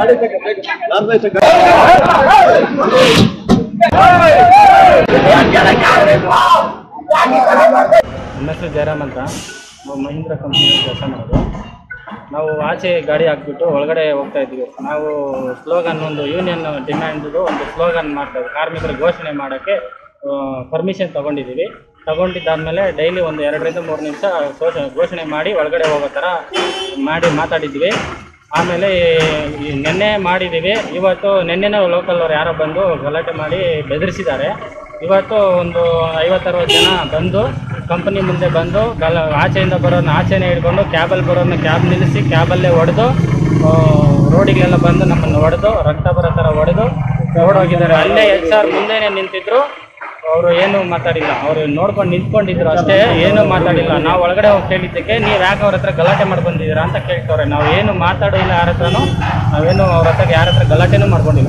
ನಮ್ಮ ಹೆಸರು ಜಯರಾಮ್ ಅಂತ ನಾವು ಮಹೀಂದ್ರ ಕಂಪ್ನಿಯಲ್ಲಿ ಕೆಲಸ ಮಾಡೋದು ನಾವು ಆಚೆ ಗಾಡಿ ಹಾಕ್ಬಿಟ್ಟು ಒಳಗಡೆ ಹೋಗ್ತಾ ಇದ್ವಿ ನಾವು ಸ್ಲೋಗನ್ ಒಂದು ಯೂನಿಯನ್ ಡಿಮ್ಯಾಂಡ್ದು ಒಂದು ಸ್ಲೋಗನ್ ಮಾಡ್ತಾ ಇದ್ವಿ ಕಾರ್ಮಿಕರ ಘೋಷಣೆ ಮಾಡೋಕ್ಕೆ ಪರ್ಮಿಷನ್ ತಗೊಂಡಿದ್ದೀವಿ ತಗೊಂಡಿದ್ದಾದ್ಮೇಲೆ ಡೈಲಿ ಒಂದು ಎರಡರಿಂದ ಮೂರು ನಿಮಿಷ ಘೋಷ ಘೋಷಣೆ ಮಾಡಿ ಒಳಗಡೆ ಹೋಗೋ ಥರ ಮಾಡಿ ಮಾತಾಡಿದ್ವಿ ಆಮೇಲೆ ಈ ನಿನ್ನೆ ಮಾಡಿದ್ದೀವಿ ಇವತ್ತು ನಿನ್ನೆನೇ ಲೋಕಲ್ ಅವ್ರು ಯಾರೋ ಬಂದು ಗಲಾಟೆ ಮಾಡಿ ಬೆದರಿಸಿದ್ದಾರೆ ಇವತ್ತು ಒಂದು ಐವತ್ತರವತ್ತು ಜನ ಬಂದು ಕಂಪನಿ ಮುಂದೆ ಬಂದು ಗಲ ಆಚೆಯಿಂದ ಬರೋನ್ನ ಆಚೆನೇ ಹಿಡ್ಕೊಂಡು ಕ್ಯಾಬಲ್ಲಿ ಬರೋನ್ನ ಕ್ಯಾಬ್ ನಿಲ್ಲಿಸಿ ಕ್ಯಾಬಲ್ಲೇ ಹೊಡೆದು ರೋಡಿಗೆಲ್ಲ ಬಂದು ನಮ್ಮನ್ನು ಹೊಡೆದು ರಕ್ತ ಬರೋ ಥರ ಹೊಡೆದು ಓಡೋಗಿದ್ದಾರೆ ಅಲ್ಲೇ ಎಚ್ ಆರ್ ಮುಂದೆನೇ ನಿಂತಿದ್ರು ಅವರು ಏನು ಮಾತಾಡಿಲ್ಲ ಅವರು ನೋಡ್ಕೊಂಡು ನಿಂತ್ಕೊಂಡಿದ್ರು ಅಷ್ಟೇ ಏನು ಮಾತಾಡಿಲ್ಲ ನಾವು ಒಳಗಡೆ ಹೋಗಿ ಕೇಳಿದ್ದಕ್ಕೆ ನೀವು ಯಾಕೆ ಅವ್ರ ಹತ್ರ ಗಲಾಟೆ ಮಾಡಿ ಬಂದಿದ್ದೀರಾ ಅಂತ ಕೇಳ್ತವ್ರೆ ನಾವು ಏನು ಮಾತಾಡಿಲ್ಲ ಯಾರ ಹತ್ರನೂ ನಾವೇನು ಅವ್ರ ಹತ್ರ ಯಾರ ಹತ್ರ ಗಲಾಟೆನೂ ಮಾಡ್ಕೊಂಡಿಲ್ಲ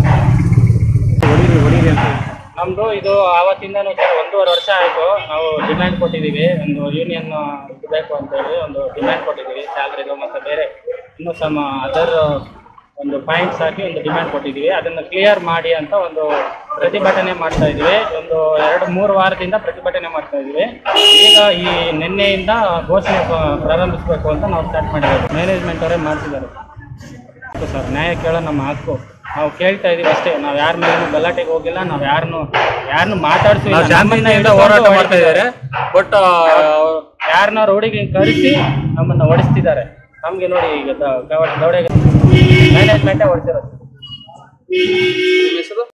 ನಮ್ದು ಇದು ಆವತ್ತಿಂದನೂ ಸರ್ ಒಂದೂವರೆ ವರ್ಷ ಆಯಿತು ನಾವು ಡಿಮ್ಯಾಂಡ್ ಕೊಟ್ಟಿದ್ದೀವಿ ಒಂದು ಯೂನಿಯನ್ ಇದು ಬೇಕು ಅಂತೇಳಿ ಒಂದು ಡಿಮ್ಯಾಂಡ್ ಕೊಟ್ಟಿದ್ದೀವಿ ಸ್ಯಾಲ್ರಿದು ಮತ್ತು ಬೇರೆ ಇನ್ನೂ ಸಮ ಅದರ್ ಒಂದು ಪಾಯಿಂಟ್ಸ್ ಹಾಕಿ ಒಂದು ಡಿಮ್ಯಾಂಡ್ ಕೊಟ್ಟಿದ್ದೀವಿ ಅದನ್ನು ಕ್ಲಿಯರ್ ಮಾಡಿ ಅಂತ ಒಂದು ಪ್ರತಿಭಟನೆ ಮಾಡ್ತಾ ಇದ್ವಿ ಒಂದು ಎರಡು ಮೂರು ವಾರದಿಂದ ಪ್ರತಿಭಟನೆ ಮಾಡ್ತಾ ಇದ್ವಿ ಈಗ ಈ ನಿನ್ನೆಯಿಂದ ಘೋಷಣೆ ಪ- ಪ್ರಾರಂಭಿಸಬೇಕು ಅಂತ ನಾವು ಸ್ಟಾರ್ಟ್ ಮಾಡಿರೋದು ಮ್ಯಾನೇಜ್ಮೆಂಟ್ ಅವರೇ ಮಾಡ್ತಿದ್ದಾರೆ ಹಕ್ಕು ಸರ್ ನ್ಯಾಯ ಕೇಳೋ ನಮ್ಮ ಹಕ್ಕು ನಾವು ಕೇಳ್ತಾ ಇದೀವಿ ಅಷ್ಟೇ ನಾವು ಯಾರ ಮೇಲೂ ಗಲಾಟೆಗೆ ಹೋಗಿಲ್ಲ ನಾವು ಯಾರನ್ನು ಯಾರನ್ನು ಮಾತಾಡ್ಸಿಲ್ಲ ನಾವು ಶಾಂತಿಯಿಂದ ಹೋರಾಟ ಮಾಡ್ತಾ ಇದ್ದಾರೆ ಬಟ್ ಯಾರನ್ನ ರೋಡಿಗೆ ಕರೆಸಿ ನಮ್ಮನ್ನ ಓಡಿಸ್ತಿದ್ದಾರೆ ನಮ್ಗೆ ನೋಡಿ ಈಗ ದೌಡೆಗೆ ಮ್ಯಾನೇಜ್ಮೆಂಟೇ ಓಡಿಸಿರೋದು